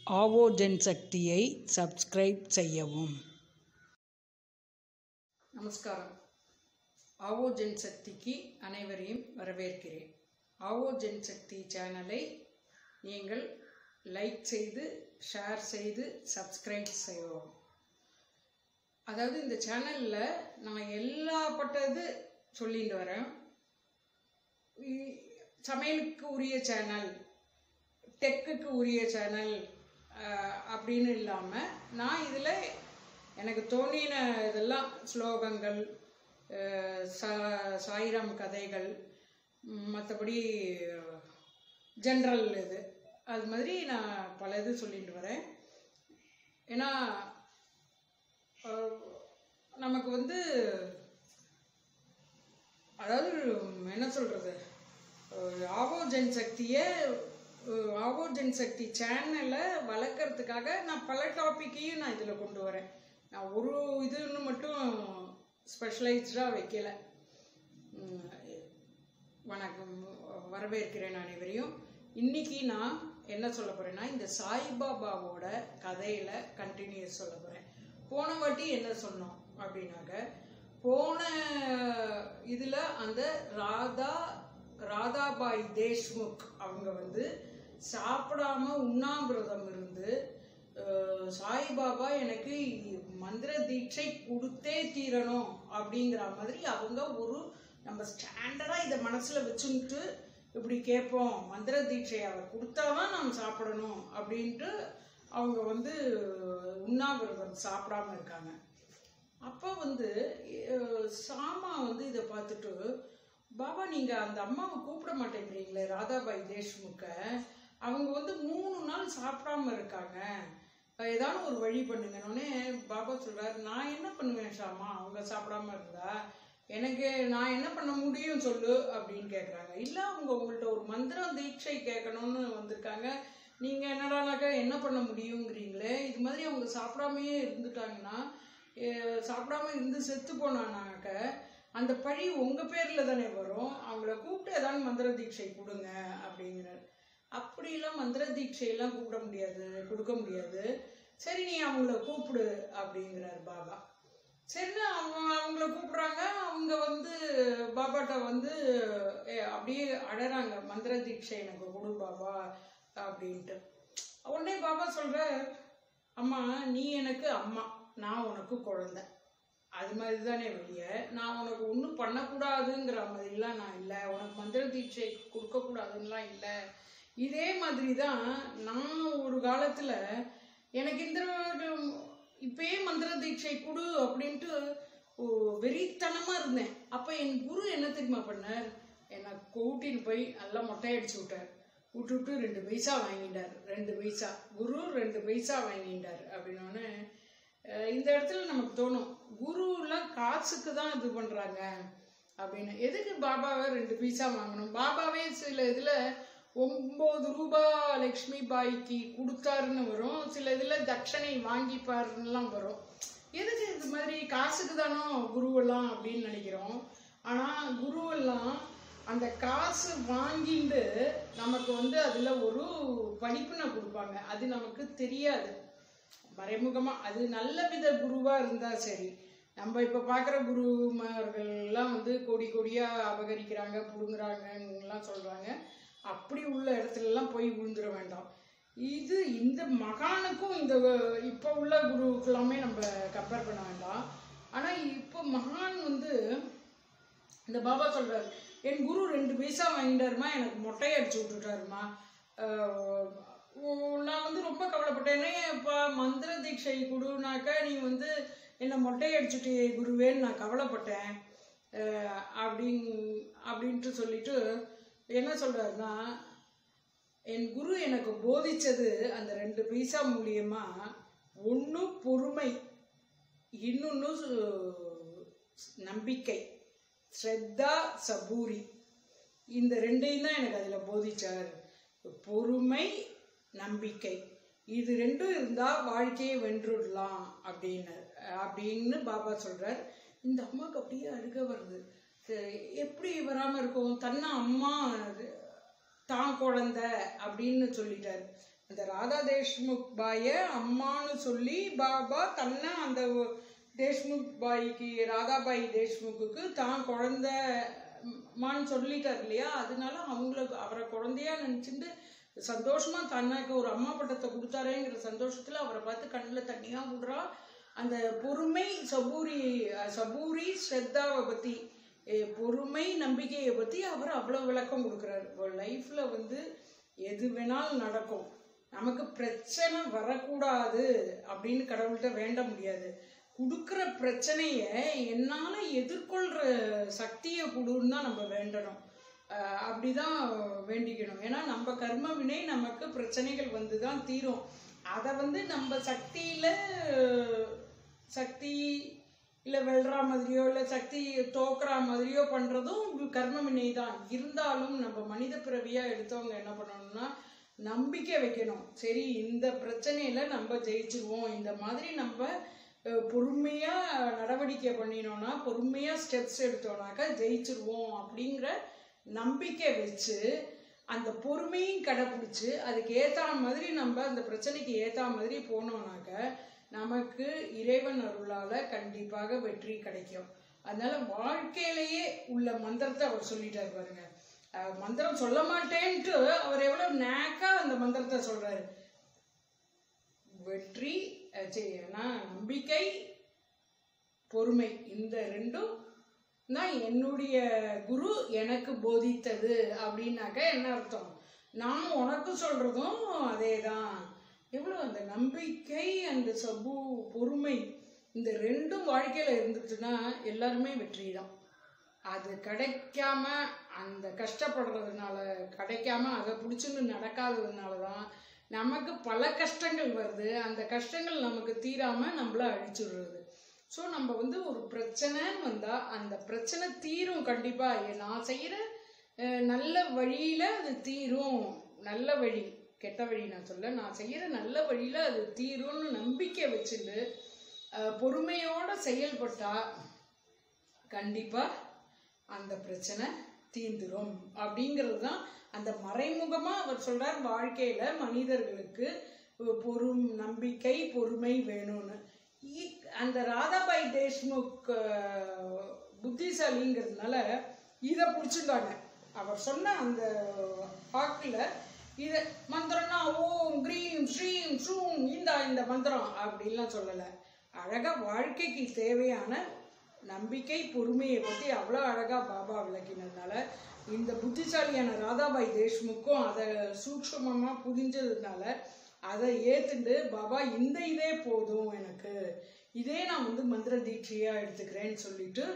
ஆவோ ஜென்சக்தியை சப்ஸ்கிரைப் செய்யவும் நமஸ்காரம் ஆவோ ஜென்சக்திக்கு அனைவரையும் வரவேற்கிறேன் ஆவோ ஜென்சக்தி சேனலை நீங்கள் லைக் செய்து ஷேர் செய்து சப்ஸ்கிரைப் செய்யவும் அதாவது இந்த சேனலில் நான் எல்லாப்பட்டது சொல்லிட்டு வரேன் இ- சமையலுக்கு உரிய சேனல் டெக்குக்கு உரிய சேனல் அஹ், அப்படின்னு இல்லாமல் நான் இதில் எனக்கு தோணின இதெல்லாம் ஸ்லோகங்கள் அஹ், சா சாயிராம் கதைகள் மற்றபடி ஜென்ரல் இது அது மாதிரி நான் பல இது சொல்லிட்டு வரேன் ஏன்னா அஹ், நமக்கு வந்து அதாவது என்ன சொல்கிறது ஆவோ ஜன் சக்தியை அஹ், ஆவோ ஜன் சக்தி சேனலை வளர்க்குறதுக்காக நான் பல டாப்பிக்கையும் நான் இதில் கொண்டு வரேன் நான் ஒரு இதுன்னு மட்டும் ஸ்பெஷலைஸ்டாக வைக்கல உம், வணக்கம் வரவேற்கிறேன் அனைவரையும் இன்னைக்கு நான் என்ன சொல்ல போறேன்னா இந்த சாய்பாபாவோட கதையில கண்டினியூஸ் சொல்ல போறேன் போன வாட்டி என்ன சொன்னோம் அப்படின்னாக்க போன இதுல அந்த ராதா ராதாபாய் தேஷ்முக் அவங்க வந்து சாப்பிடாம உண்ணாவிரதம் இருந்து அஹ், சாய்பாபா எனக்கு மந்திர தீட்சை கொடுத்தே தீரணும் அப்படிங்கிற மாதிரி அவங்க ஒரு நம்ம ஸ்டாண்டர்டா இதை மனசுல வச்சுட்டு இப்படி கேட்போம் மந்திர தீட்சை அவர் கொடுத்தாதான் நாம் சாப்பிடணும் அப்படின்ட்டு அவங்க வந்து உண்ணாவிரதம் சாப்பிடாம இருக்காங்க அப்போ வந்து அஹ், சாமா வந்து இதை பார்த்துட்டு பாபா நீங்க அந்த அம்மாவை கூப்பிட மாட்டேங்கிறீங்களே ராதாபாய் தேஷ்முக்க அவங்க வந்து மூணு நாள் சாப்பிடாம இருக்காங்க அஹ், ஏதாவது ஒரு வழி பண்ணுங்கன்னொடனே பாபா சொல்றாரு நான் என்ன பண்ணுவேன் ஷாமா அவங்க சாப்பிடாம இருந்தா எனக்கு நான் என்ன பண்ண முடியும் சொல்லு அப்படின்னு கேக்குறாங்க இல்ல அவங்க உங்கள்ட்ட ஒரு மந்திரம் தீட்சை கேட்கணும்னு வந்திருக்காங்க நீங்க என்னடானாக்கா என்ன பண்ண முடியுங்கிறீங்களே இது மாதிரி அவங்க சாப்பிடாமயே இருந்துட்டாங்கன்னா அஹ், சாப்பிடாம இருந்து செத்து போனானாக்க அந்த பழி உங்க பேர்ல தானே வரும் அவங்கள கூப்பிட்டு ஏதாவது மந்திர தீட்சை கொடுங்க அப்படிங்கிறார் அப்படிலாம் மந்திர தீட்சையெல்லாம் கூப்பிட முடியாது கொடுக்க முடியாது சரி நீ அவங்கள கூப்பிடு அப்படிங்கிறார் பாபா சரின்னு அவங்க அவங்கள கூப்பிடுறாங்க அவங்க வந்து பாபாட்ட வந்து "ஏ, அப்படியே அழறாங்க மந்திர தீட்சை எனக்கு கொடு பாபா அப்படின்ட்டு உடனே பாபா சொல்ற அம்மா நீ எனக்கு அம்மா நான் உனக்கு குழந்தை அது மாதிரி தானே வெளிய நான் உனக்கு ஒன்றும் பண்ணக்கூடாதுங்கிற மாதிரிலாம் நான் இல்லை உனக்கு மந்திர தீட்சை கொடுக்கக்கூடாதுன்னெலாம் இல்லை இதே மாதிரி தான் நான் ஒரு காலத்தில் எனக்கு இந்த இப்பயே மந்திர தீட்சை கொடு அப்படின்ட்டு ஓ, வெறித்தனமா இருந்தேன் அப்ப என் குரு என்ன தெரியுமா பண்ணார் என்னை கூட்டின்னு போய் நல்லா மொட்டையடிச்சு விட்டார் விட்டுவிட்டு ரெண்டு பைசா வாங்கிட்டார் ரெண்டு பைசா குரு ரெண்டு பைசா வாங்கிட்டார் அப்படின்னோடனே அஹ், இந்த இடத்துல நமக்கு தோணும் குருலாம் காசுக்கு தான் இது பண்றாங்க அப்படின்னு எதுக்கு பாபாவை ரெண்டு பைசா வாங்கணும் பாபாவே சில இதுல ஒன்பது ரூபாய் லக்ஷ்மி பாய்க்கு கொடுத்தாருன்னு வரும் சில இதுல தட்சணை வாங்கிப்பாருன்னுலாம் வரும் எதுக்கு இது மாதிரி காசுக்கு தானோ குருவெல்லாம் அப்படின்னு நினைக்கிறோம் ஆனா குருவெல்லாம் அந்த காசு வாங்கிட்டு நமக்கு வந்து அதுல ஒரு படிப்பினை கொடுப்பாங்க அது நமக்கு தெரியாது மறைமுகமா அது நல்ல வித குருவா இருந்தா சரி நம்ம இப்ப பாக்குற குருமார்கள் எல்லாம் வந்து கோடி கோடியா அபகரிக்கிறாங்க புடுங்குறாங்கலாம் சொல்றாங்க அப்படி உள்ள இடத்துல எல்லாம் போய் விழுந்துட வேண்டாம் இது இந்த மகானுக்கும் இந்த இப்ப உள்ள குருவுக்கு எல்லாமே நம்ம கம்பேர் பண்ண வேண்டாம் ஆனா இப்போ மகான் வந்து இந்த பாபா சொல்றாரு என் குரு ரெண்டு பைசா வாங்கிட்டாருமா எனக்கு மொட்டையை அடிச்சு விட்டுட்டாருமா ஆஹ் உ- நான் வந்து ரொம்ப கவலைப்பட்டேனே இப்போ மந்திர தீட்சை கொடுனாக்கா நீ வந்து என்னை மொட்டையை அடிச்சுட்டு குருவேன்னு நான் கவலைப்பட்டேன் ஆஹ் அப்படின் அப்படின்ட்டு சொல்லிட்டு என்ன சொல்றாருன்னா என் குரு எனக்கு போதிச்சது அந்த ரெண்டு பைசா மூலியமா ஒன்று பொறுமை இன்னொன்று நம்பிக்கை ஸ்ரத்தா சபூரி இந்த ரெண்டையும் தான் எனக்கு அதில் போதிச்சார் பொறுமை நம்பிக்கை இது ரெண்டும் இருந்தால் வாழ்க்கையை வென்றுடலாம் அப்படின்னு அப்படின்னு பாபா சொல்றார் இந்த அம்மாவுக்கு அப்படியே அழுக வருது சரி, எப்படி வராமல் இருக்கும் தன்னை அம்மா தான் குழந்தை அப்படின்னு சொல்லிட்டாரு அந்த ராதா தேஷ்முக் பாய அம்மான்னு சொல்லி பாபா தன்னை அந்த தேஷ்முக் பாய்க்கு ராதாபாய் தேஷ்முக்குக்கு தான் குழந்த மான்னு சொல்லிட்டார் இல்லையா அதனால அவங்களுக்கு அவரை குழந்தையா நினச்சிட்டு சந்தோஷமா தனக்கு ஒரு அம்மா பட்டத்தை கொடுத்தாரேங்கிற சந்தோஷத்துல அவரை பார்த்து கண்ணில் தண்ணியா விடுறா அந்த பொறுமை சபூரி அஹ், சபூரி ஸ்ரத்தாவை பத்தி அஹ், பொறுமை நம்பிக்கையை பத்தி அவர் அவ்வளவு விளக்கம் கொடுக்குறாரு லைஃப்ல வந்து எது வேணாலும் நடக்கும் நமக்கு பிரச்சனை வரக்கூடாது அப்படின்னு கடவுள்கிட்ட வேண்ட முடியாது கொடுக்குற பிரச்சனைய என்னால எதிர்கொள்ற சக்தியை கொடுன்னு தான் நம்ம வேண்டணும் அஹ் அப்படிதான் வேண்டிக்கணும் ஏன்னா நம்ம கர்ம வினை நமக்கு பிரச்சனைகள் வந்து தான் தீரும் அதை வந்து நம்ம சக்தியில சக்தி இல்லை வெல்ற மாதிரியோ இல்லை சக்தி தோக்குற மாதிரியோ பண்ணுறதும் கர்ம வினை தான் இருந்தாலும் நம்ம மனித பிறவியாக எடுத்தவங்க என்ன பண்ணணும்னா நம்பிக்கை வைக்கணும் சரி இந்த பிரச்சனையில நம்ம ஜெயிச்சிருவோம் இந்த மாதிரி நம்ம அஹ், பொறுமையா நடவடிக்கை பண்ணினோம்னா பொறுமையா ஸ்டெப்ஸ் எடுத்தோம்னாக்கா ஜெயிச்சிருவோம் அப்படிங்கிற நம்பிக்கை வச்சு அந்த பொறுமையும் கடைப்பிடிச்சு அதுக்கு ஏத்தா மாதிரி நம்ம அந்த பிரச்சனைக்கு ஏத்தா மாதிரி போனோம்னாக்க நமக்கு இறைவன் அருளால கண்டிப்பாக வெற்றி கிடைக்கும் அதனால வாழ்க்கையிலேயே உள்ள மந்திரத்தை அவர் சொல்லிட்டாரு பாருங்க அஹ் மந்திரம் சொல்ல மாட்டேன்ட்டு அவர் எவ்வளவு நேக்கா அந்த மந்திரத்தை சொல்றாரு வெற்றி அஹ் சரி, நான் நம்பிக்கை பொறுமை இந்த ரெண்டும் தான் என்னுடைய குரு எனக்கு போதித்தது அப்படின்னாக்க என்ன அர்த்தம் நான் உனக்கு சொல்றதும் அதே தான் எவ்வளோ அந்த நம்பிக்கை அந்த சபு பொறுமை இந்த ரெண்டும் வாழ்க்கையில இருந்துச்சுன்னா எல்லாருமே வெற்றி தான் அது கிடைக்காம அந்த கஷ்டப்படுறதுனால கிடைக்காம அதை பிடிச்சுன்னு நடக்காததுனால தான் நமக்கு பல கஷ்டங்கள் வருது அந்த கஷ்டங்கள் நமக்கு தீராம நம்மள அழிச்சுடுறது ஸோ நம்ம வந்து ஒரு பிரச்சனைன்னு வந்தா அந்த பிரச்சனை தீரும் கண்டிப்பா ஏ- நான் செய்யற அஹ், நல்ல வழியில அது தீரும் நல்ல வழி கெட்ட வழி நான் சொல்ல நான் செய்யற நல்ல வழியில அது தீரும்னு நம்பிக்கை வச்சுட்டு அஹ், பொறுமையோட செயல்பட்டா கண்டிப்பா அந்த பிரச்சனை தீந்துரும் அப்படிங்கிறது தான் அந்த மறைமுகமா அவர் சொல்றார் வாழ்க்கையில மனிதர்களுக்கு பொறும் நம்பிக்கை பொறுமை வேணும்னு இ- அந்த ராதாபாய் தேஷ்முக் அஹ், புத்திசாலிங்கிறதுனால இதை பிடிச்சிருந்தாங்க அவர் சொன்ன அந்த வாக்குல இதை மந்திரம்னா ஓம் கிரீம் ஸ்ரீம் ஸ்ரூம் இந்த இந்த மந்திரம் அப்படின்லாம் சொல்லலை அழகா வாழ்க்கைக்கு தேவையான நம்பிக்கை பொறுமையை பற்றி அவ்வளோ அழகா பாபா விளக்கினதுனால இந்த புத்திசாலியான ராதாபாய் தேஷ்முக்கும் அதை சூக்ஷ்மமா புரிஞ்சதுனால அதை ஏத்துண்டு பாபா இந்த இதே போதும் எனக்கு இதே நான் வந்து மந்திர தீட்சையா எடுத்துக்கிறேன்னு சொல்லிட்டு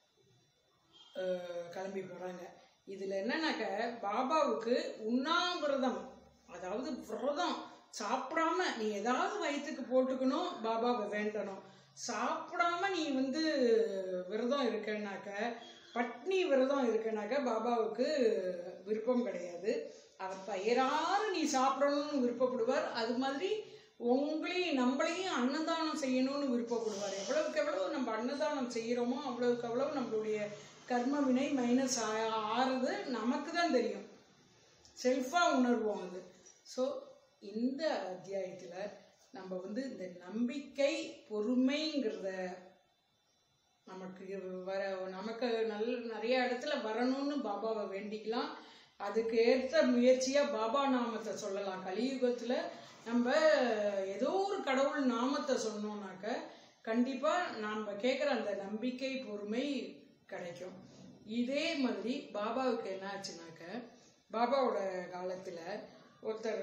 அஹ், கிளம்பி போறாங்க இதுல என்னன்னாக்க பாபாவுக்கு உண்ணாவிரதம் அதாவது விரதம் சாப்பிடாம நீ ஏதாவது வயிற்றுக்கு போட்டுக்கணும் பாபாவை வேண்டணும் சாப்பிடாம நீ வந்து விரதம் இருக்கனாக்க பட்னி விரதம் இருக்கனாக்க பாபாவுக்கு விருப்பம் கிடையாது அவர் பெயராறு நீ சாப்பிடணும்னு விருப்பப்படுவார் அது மாதிரி உங்களையும் நம்மளையும் அன்னதானம் செய்யணும்னு விருப்பப்படுவார் எவ்வளவுக்கு எவ்வளவு நம்ம அன்னதானம் செய்கிறோமோ அவ்வளவுக்கு அவ்வளவு நம்மளுடைய கர்ம வினை மைனஸ் ஆறுது நமக்கு தான் தெரியும் செல்ஃபாக உணர்வோம் அது ஸோ இந்த அத்தியாயத்தில் நம்ம வந்து இந்த நம்பிக்கை பொறுமைங்கிறத நமக்கு வர நமக்கு நல் நிறைய இடத்துல வரணும்னு பாபாவை வேண்டிக்கலாம் அதுக்கு ஏற்ற முயற்சியா பாபா நாமத்தை சொல்லலாம் கலியுகத்துல நம்ம ஏதோ ஒரு கடவுள் நாமத்தை சொன்னோம்னாக்க கண்டிப்பா நாம கேட்குற அந்த நம்பிக்கை பொறுமை கிடைக்கும் இதே மாதிரி பாபாவுக்கு என்ன ஆச்சுனாக்க பாபாவோட காலத்துல ஒருத்தர்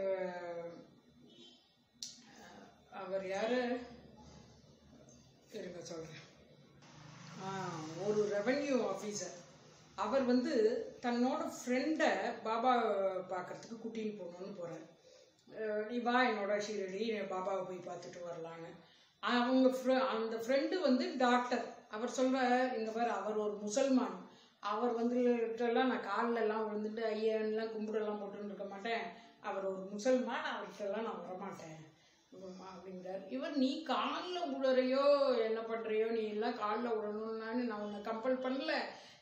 அஹ், அவர் யாரு இருங்க சொல்றேன் ஆ, ஒரு ரெவென்யூ ஆஃபீஸர் அவர் வந்து தன்னோட ஃப்ரெண்டை பாபா பார்க்கறதுக்கு கூட்டின்னு போகணும்னு போகிறார் நீ வா என்னோட ஷீரடி பாபாவை போய் பார்த்துட்டு வரலான்னு அவங்க fri- அந்த ஃப்ரெண்டு வந்து டாக்டர் அவர் சொல்ற இங்க பாரு அவர் ஒரு முசல்மான் அவர் வந்து எல்லாம் நான் கால்ல எல்லாம் விழுந்துட்டு ஐயன்லாம் கும்பிடெல்லாம் போட்டுன்னு இருக்க மாட்டேன் அவர் ஒரு முசல்மான் அவர்கிட்டலாம் நான் வரமாட்டேன் உம் அப்படிங்கிறார் இவர் நீ காலில் உழறையோ என்ன பண்றியோ நீ எல்லாம் காலில் உழணும்னான்னு நான் உன்னை கம்பல் பண்ணல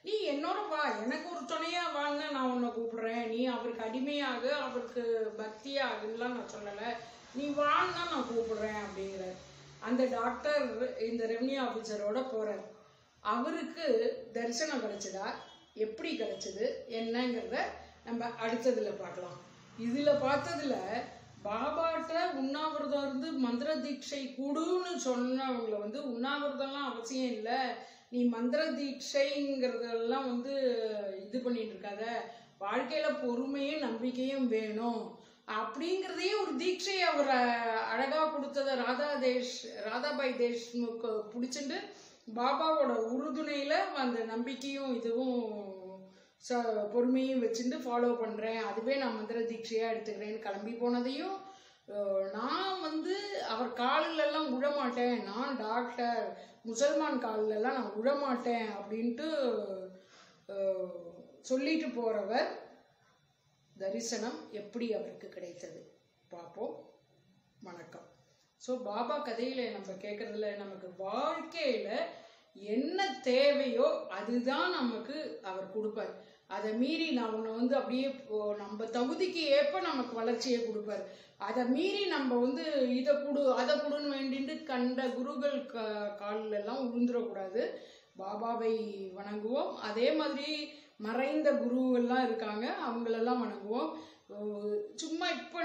நீ என்னோட வா எனக்கு ஒரு துணையா வான்னு நான் உன்னை கூப்பிடுறேன் நீ அவருக்கு அடிமையாக அவருக்கு பக்தியாகுலாம் நான் சொல்லலை நீ வான்னு தான் நான் கூப்பிடுறேன் அப்படிங்கிற அந்த டாக்டர் இந்த ரெவன்யூ ஆஃபீஸரோட போறார் அவருக்கு தரிசனம் கிடைச்சதா எப்படி கிடைச்சது என்னங்கிறத நம்ம அடுத்ததுல பார்க்கலாம் இதுல பார்த்ததுல பாபாட்ட உண்ணாவிரதம் இருந்து மந்திர தீட்சை கூடுன்னு சொன்னவங்களை வந்து உண்ணாவிரதம்லாம் அவசியம் இல்லை நீ மந்திர தீட்சைங்கிறதெல்லாம் வந்து இது பண்ணிட்டு இருக்காத வாழ்க்கையில பொறுமையும் நம்பிக்கையும் வேணும் அப்படிங்கிறதையே ஒரு தீட்சை அவர் அழகா கொடுத்தத ராதா தேஷ் ராதாபாய் தேஷ்முக் பிடிச்சிட்டு பாபாவோட உறுதுணையில அந்த நம்பிக்கையும் இதுவும் ச பொறுமையும் வச்சுட்டு ஃபாலோ பண்றேன் அதுவே நான் மந்திர தீட்சையா எடுத்துக்கிறேன்னு கிளம்பி போனதையும் அஹ், நான் வந்து அவர் காலில் எல்லாம் விழமாட்டேன் நான் டாக்டர் முசல்மான் காலில் எல்லாம் நான் விழமாட்டேன் அப்படின்ட்டு அஹ், சொல்லிட்டு போறவர் தரிசனம் எப்படி அவருக்கு கிடைத்தது பார்ப்போம் வணக்கம் ஸோ பாபா கதையில நம்ம கேட்கறதுல நமக்கு வாழ்க்கையில என்ன தேவையோ அதுதான் நமக்கு அவர் கொடுப்பார் அதை மீறி நான் உன்னை வந்து அப்படியே இப்போ- நம்ம தகுதிக்கு ஏற்ப நமக்கு வளர்ச்சியை கொடுப்பார் அதை மீறி நம்ம வந்து இதை கொடு அதை கொடுன்னு வேண்டிட்டு கண்ட குருகள் க காலில் எல்லாம் உளுந்துடக்கூடாது பாபாவை வணங்குவோம் அதே மாதிரி மறைந்த குருவெல்லாம் இருக்காங்க அவங்களெல்லாம் வணங்குவோம் அஹ் சும்மா இப்போ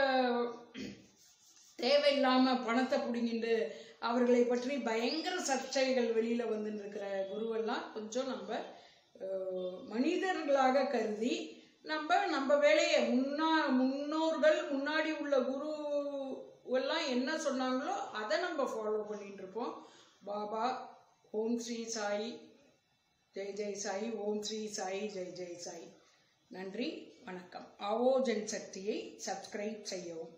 தேவையில்லாம பணத்தை பிடிங்கிட்டு அவர்களை பற்றி பயங்கர சர்ச்சைகள் வெளியில வந்துட்டு இருக்கிற குருவெல்லாம் கொஞ்சம் நம்ம அஹ், மனிதர்களாக கருதி நம்ம நம்ம வேலையை முன்னா முன்னோர்கள் முன்னாடி உள்ள குரு எல்லாம் என்ன சொன்னாங்களோ அதை நம்ம ஃபாலோ பண்ணிட்டு இருப்போம் பாபா ஓம் ஸ்ரீ சாய் ஜெய் ஜெய் சாய் ஓம் ஸ்ரீ சாய் ஜெய் ஜெய் சாய் நன்றி வணக்கம் ஆவோ ஜன் சக்தியை சப்ஸ்கிரைப் செய்யவும்